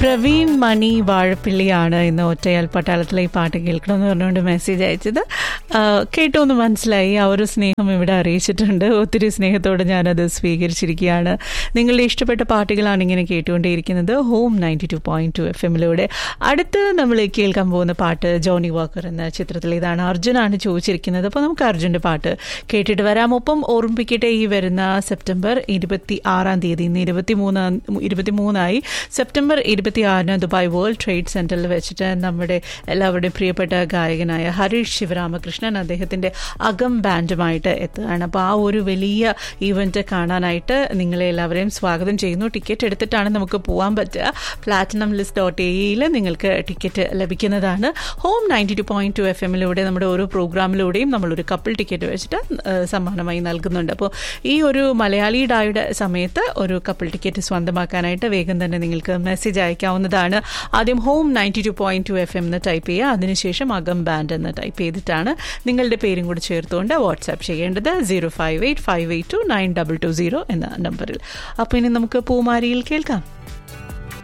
പ്രവീൺ മണി വാഴപ്പിള്ളിയാണ് ഇന്ന് ഒറ്റയാൽ പട്ടാളത്തിലെ ഈ പാട്ട് കേൾക്കണമെന്ന് പറഞ്ഞുകൊണ്ട് മെസ്സേജ് അയച്ചത് കേട്ടോ എന്ന് മനസ്സിലായി ആ ഒരു സ്നേഹം ഇവിടെ അറിയിച്ചിട്ടുണ്ട് ഒത്തിരി സ്നേഹത്തോടെ ഞാനത് സ്വീകരിച്ചിരിക്കുകയാണ് നിങ്ങളുടെ ഇഷ്ടപ്പെട്ട പാട്ടുകളാണ് ഇങ്ങനെ കേട്ടുകൊണ്ടേയിരിക്കുന്നത് home ninety two point two F എമ്മിലൂടെ അടുത്ത് നമ്മൾ കേൾക്കാൻ പോകുന്ന പാട്ട് ജോണി വാക്കർ എന്ന ചിത്രത്തിൽ ഇതാണ് അർജുനാണ് ചോദിച്ചിരിക്കുന്നത് അപ്പോൾ നമുക്ക് അർജുൻ്റെ പാട്ട് കേട്ടിട്ട് വരാം ഒപ്പം ഓർമ്മിപ്പിക്കട്ടെ ഈ വരുന്ന സെപ്റ്റംബർ ഇരുപത്തി ആറാം തീയതി ഇന്ന് ഇരുപത്തി മൂന്നാം ഇരുപത്തി മൂന്നായി സെപ്റ്റംബർ ഇരുപത്തി ആറിന് ദുബായ് വേൾഡ് ട്രേഡ് സെന്ററിൽ വെച്ചിട്ട് നമ്മുടെ എല്ലാവരുടെയും പ്രിയപ്പെട്ട ഗായകനായ ഹരീഷ് ശിവരാമകൃഷ്ണൻ അദ്ദേഹത്തിന്റെ അകം ബാൻഡുമായിട്ട് എത്തുകയാണ് അപ്പോൾ ആ ഒരു വലിയ ഈവന്റ് കാണാനായിട്ട് നിങ്ങളെ എല്ലാവരെയും സ്വാഗതം ചെയ്യുന്നു ടിക്കറ്റ് എടുത്തിട്ടാണ് നമുക്ക് പോകാൻ പറ്റുക പ്ലാറ്റിനം ലിസ്റ്റ് ഡോട്ട് എയിൽ നിങ്ങൾക്ക് ടിക്കറ്റ് ലഭിക്കുന്നതാണ് home ninety two point two F എമ്മിലൂടെ നമ്മുടെ ഓരോ പ്രോഗ്രാമിലൂടെയും നമ്മളൊരു കപ്പിൾ ടിക്കറ്റ് വെച്ചിട്ട് സമ്മാനമായി നൽകുന്നുണ്ട് അപ്പോൾ ഈ ഒരു മലയാളി ഡായുടെ സമയത്ത് ഒരു കപ്പിൾ ടിക്കറ്റ് സ്വന്തമാക്കാനായിട്ട് വേഗം തന്നെ നിങ്ങൾക്ക് മെസ്സേജ് അയക്കാവുന്നതാണ് ആദ്യം home ninety two point two F M എന്ന് ടൈപ്പ് ചെയ്യുക അതിനുശേഷം അകം ബാൻഡ് എന്ന് ടൈപ്പ് ചെയ്തിട്ടാണ് നിങ്ങളുടെ പേരും കൂടി ചേർത്തുകൊണ്ട് വാട്സാപ്പ് ചെയ്യേണ്ടത് zero five eight five eight two nine double two zero എന്ന നമ്പറിൽ അപ്പോൾ ഇനി നമുക്ക് പൂമാരിയിൽ കേൾക്കാം